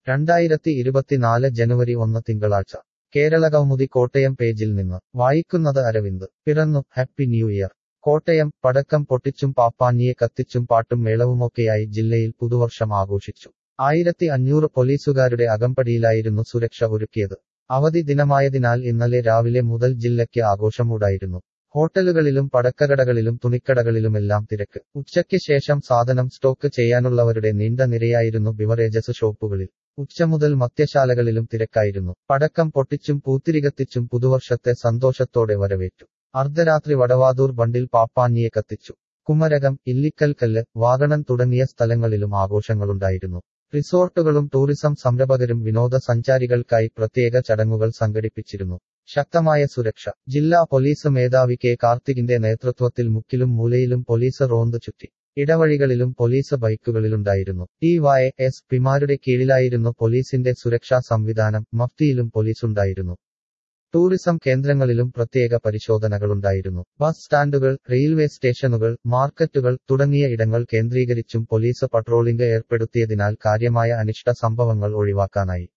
രണ്ടായിരത്തി ഇരുപത്തിനാല് ജനുവരി ഒന്ന് തിങ്കളാഴ്ച കേരള കൗമുദി കോട്ടയം പേജിൽ നിന്ന് വായിക്കുന്നത് അരവിന്ദ് പിറന്നു ഹാപ്പി ന്യൂ ഇയർ കോട്ടയം പടക്കം പൊട്ടിച്ചും പാപ്പാഞ്ഞിയെ കത്തിച്ചും പാട്ടും മേളവുമൊക്കെയായി ജില്ലയിൽ പുതുവർഷം ആഘോഷിച്ചു ആയിരത്തി അഞ്ഞൂറ് പോലീസുകാരുടെ അകമ്പടിയിലായിരുന്നു സുരക്ഷ ഒരുക്കിയത് അവധി ദിനമായതിനാൽ ഇന്നലെ രാവിലെ മുതൽ ജില്ലയ്ക്ക് ആഘോഷമുണ്ടായിരുന്നു ഹോട്ടലുകളിലും പടക്കകടകളിലും തുണിക്കടകളിലുമെല്ലാം തിരക്ക് ഉച്ചയ്ക്ക് ശേഷം സാധനം സ്റ്റോക്ക് ചെയ്യാനുള്ളവരുടെ നീണ്ട നിരയായിരുന്നു ബിവറേജസ് ഷോപ്പുകളിൽ ഉച്ച മുതൽ മദ്യശാലകളിലും തിരക്കായിരുന്നു പടക്കം പൊട്ടിച്ചും പൂത്തിരികത്തിച്ചും പുതുവർഷത്തെ സന്തോഷത്തോടെ വരവേറ്റു അർദ്ധരാത്രി വടവാതൂർ ബണ്ടിൽ പാപ്പാഞ്ഞിയെ കത്തിച്ചു കുമരകം ഇല്ലിക്കൽക്കല്ല് വാഗണൻ തുടങ്ങിയ സ്ഥലങ്ങളിലും ആഘോഷങ്ങളുണ്ടായിരുന്നു റിസോർട്ടുകളും ടൂറിസം സംരംഭകരും വിനോദസഞ്ചാരികൾക്കായി പ്രത്യേക ചടങ്ങുകൾ സംഘടിപ്പിച്ചിരുന്നു ശക്തമായ സുരക്ഷ ജില്ലാ പോലീസ് മേധാവി കെ കാർത്തികിന്റെ നേതൃത്വത്തിൽ മുക്കിലും മൂലയിലും പോലീസ് റോന്ത് ചുറ്റി ഇടവഴികളിലും പോലീസ് ബൈക്കുകളിലുണ്ടായിരുന്നു ടി വൈ എസ് പിമാരുടെ കീഴിലായിരുന്നു പോലീസിന്റെ സുരക്ഷാ സംവിധാനം മഫ്തിയിലും പോലീസുണ്ടായിരുന്നു ടൂറിസം കേന്ദ്രങ്ങളിലും പ്രത്യേക പരിശോധനകളുണ്ടായിരുന്നു ബസ് സ്റ്റാൻഡുകൾ റെയിൽവേ സ്റ്റേഷനുകൾ മാർക്കറ്റുകൾ തുടങ്ങിയ ഇടങ്ങൾ കേന്ദ്രീകരിച്ചും പോലീസ് പട്രോളിംഗ് ഏർപ്പെടുത്തിയതിനാൽ കാര്യമായ അനിഷ്ട സംഭവങ്ങൾ ഒഴിവാക്കാനായി